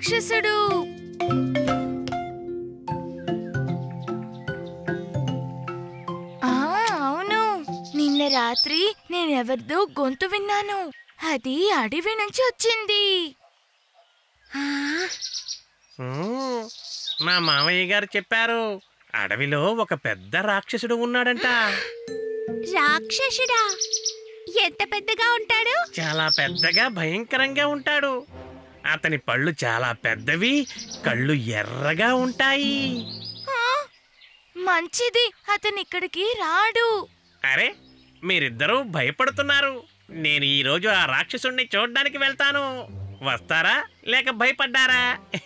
రాక్షసుడు ఆ, అవును నిన్న రాత్రి నేనెవరిదో గొంతు విన్నాను అది అడవి నుంచి వచ్చింది మ్మ్. మా మామయ్య గారు చెప్పారు అడవిలో ఒక పెద్ద రాక్షసుడు ఉన్నాడంట రాక్షసుడా ఎంత పెద్దగా ఉంటాడు చాలా పెద్దగా భయంకరంగా ఉంటాడు అతని పళ్ళు చాలా పెద్దవి కళ్ళు ఎర్రగా ఉంటాయి ఆ, మంచిది అతను ఇక్కడికి రాడు అరే మీరిద్దరూ భయపడుతున్నారు నేను ఈరోజు ఆ రాక్షసుణ్ణి చూడ్డానికి వెళ్తాను వస్తారా లేక భయపడ్డారా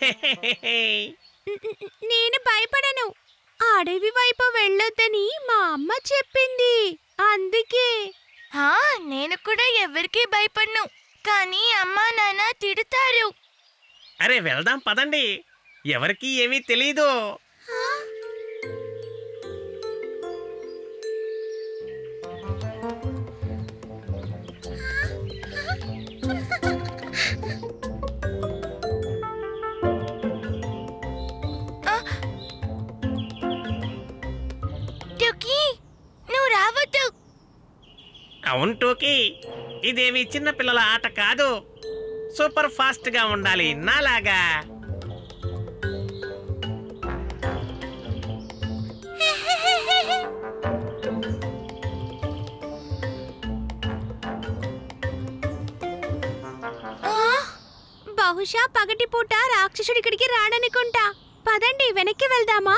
న- న- నేను భయపడను అడవి వైపు వెళ్ళొద్దని మా అమ్మ చెప్పింది అందుకే ఆ, నేను కూడా ఎవరికీ భయపడను కానీ అమ్మా నాన్న తిడతారు అరే వెళ్దాం పదండి ఎవరికి ఏమీ తెలీదు టుకీ నువ్వు రావద్దు అవును టోకీ ఇదేమి చిన్న పిల్లల ఆట కాదు సూపర్ ఫాస్ట్ గా ఉండాలి నాలాగా బహుశా పగటిపూట రాక్షసుడి ఇక్కడికి రాడనుకుంటా పదండి వెనక్కి వెళ్దామా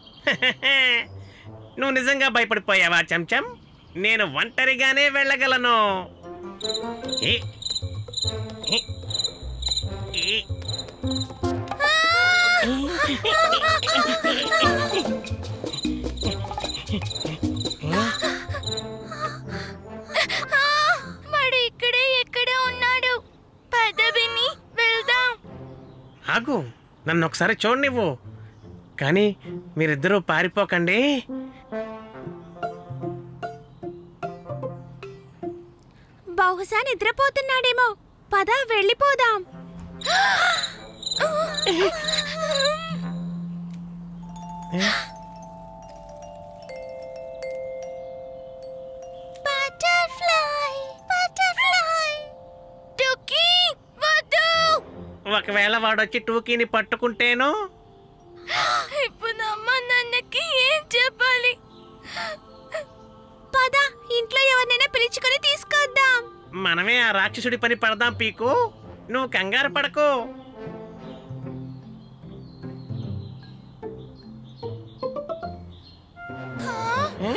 నువ్వు నిజంగా భయపడిపోయావా చెంచం నేను ఒంటరిగానే వెళ్ళగలను ఏ, ఏ, ఏ. ఆ, వాడు ఇక్కడే ఎక్కడే ఉన్నాడు పదవిని వెళ్దాం ఆగు నన్ను ఒకసారి చూడనివ్వు కానీ మీరిద్దరూ పారిపోకండి బహుశా నిద్రపోతున్నాడేమో పద వెళ్ళిపోదాం బటర్ఫ్లై బటర్ఫ్లై టుకీ వద్దు ఒకవేళ వాడొచ్చి టూకీని పట్టుకుంటేనో ఇప్పుడు అమ్మ నాన్నకి ఏం చెప్పాలి పద ఇంట్లో ఎవరినైనా పిలుచుకొని తీసుకొద్దాం మనమే ఆ రాక్షసుడి పని పడదాం పీకు నువ్వు కంగారు పడకు ఏ?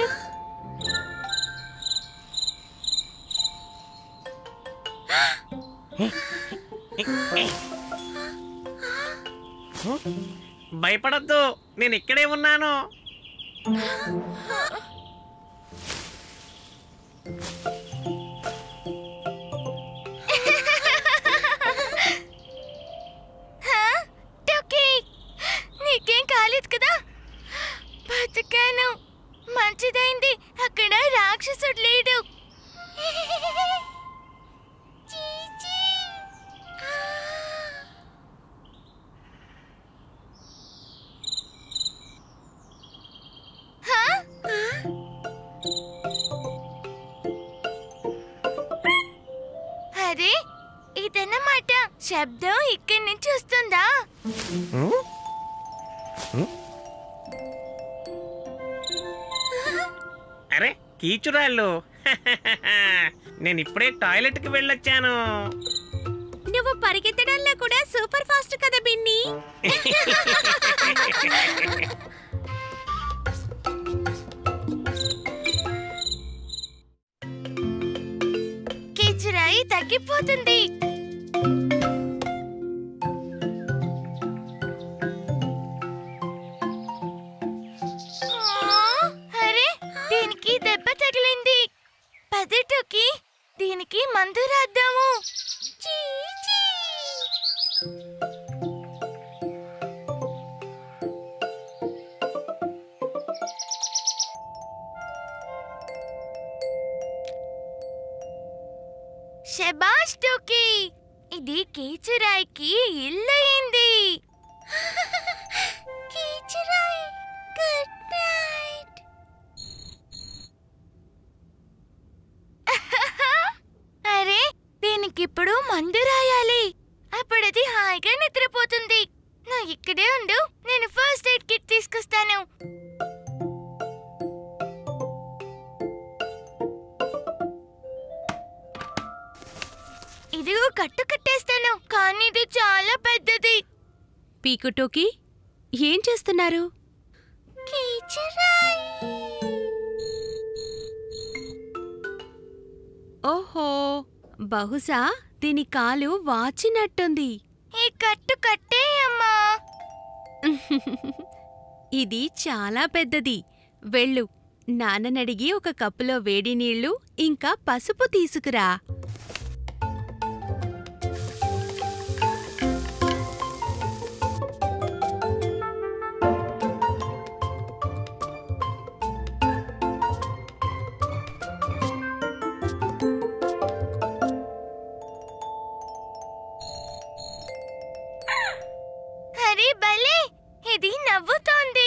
భయపడద్దు నేను ఇక్కడే ఉన్నాను హా? టుకీ నీకేం కాలేదు కదా బతికాను మంచిదైంది అక్కడ రాక్షసుడు లేడు హా? అరే ఇదన్నమాట శబ్దం ఇక్కడి నుంచి వస్తుందా ఉం? ఉం? అరే కీచురాళ్ళు నేను ఇప్పుడే టాయిలెట్కి వెళ్ళొచ్చాను నువ్వు పరిగెత్తడంలో కూడా సూపర్ ఫాస్ట్ కదా బిన్ని కిచురాయి తగ్గిపోతుంది ఆ, అరే దీనికి దెబ్బ తగిలింది పదిటుకి దీనికి మందు రాద్దాము చీ, చీ. శబాష్ టోకీ ఇది కీచురాయికి ఇల్లయింది మందు రాయాలి అప్పుడది హాయిగా నిద్రపోతుంది నువ్వు ఇక్కడే ఉండు నేను ఫస్ట్ ఎయిడ్ కిట్ తీసుకొస్తాను ఇదిగో కట్టు కట్టేస్తాను కానీ ఇది చాలా పెద్దది పీకుటోకి ఏం చేస్తున్నారు ఓహో బహుశా దీని కాలు వాచినట్టుంది ఈ కట్టు కట్టేయమ్మా ఇది చాలా పెద్దది వెళ్ళు నాన్ననడిగి ఒక కప్పులో వేడి నీళ్లు ఇంకా పసుపు తీసుకురా అరే భలే ఇది నవ్వుతోంది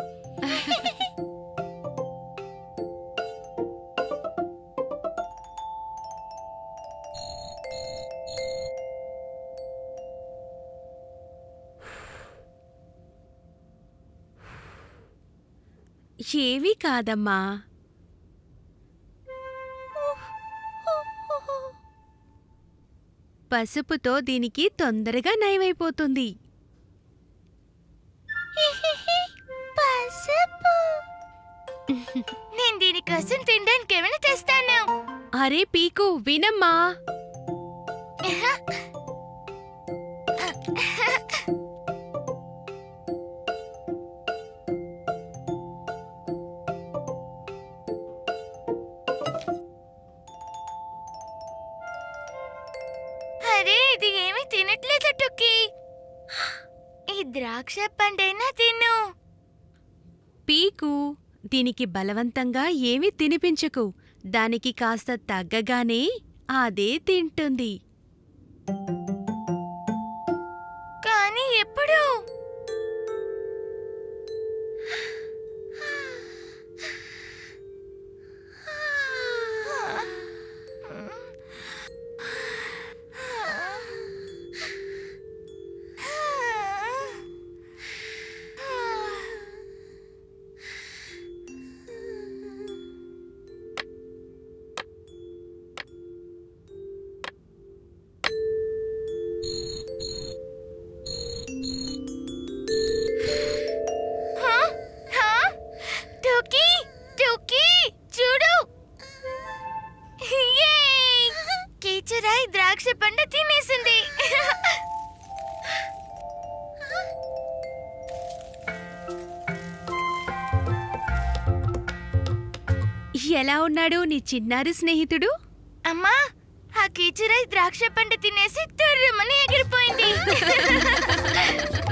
ఏవీ కాదమ్మా పసుపుతో దీనికి తొందరగా నయమైపోతుంది పసుపు నేను దీనికోసం తినడానికి ఏమైనా తెస్తాను అరే పీకు వినమ్మా అరే ఇది ఏమీ తినట్లేదు టుక్కి ఈ ద్రాక్ష పండైనా తిను పీకు దీనికి బలవంతంగా ఏమీ తినిపించకు దానికి కాస్త తగ్గగానే అదే తింటుంది కానీ ఎప్పుడు హా? హా? టోకీ టోకీ చూడు యే! కీచురాయి ద్రాక్ష పండు తినేసింది ఎలా ఉన్నాడు నీ చిన్నారి స్నేహితుడు అమ్మా ఆ కీచురాయి ద్రాక్ష పండు తినేసి తుర్రుమని ఎగిరిపోయింది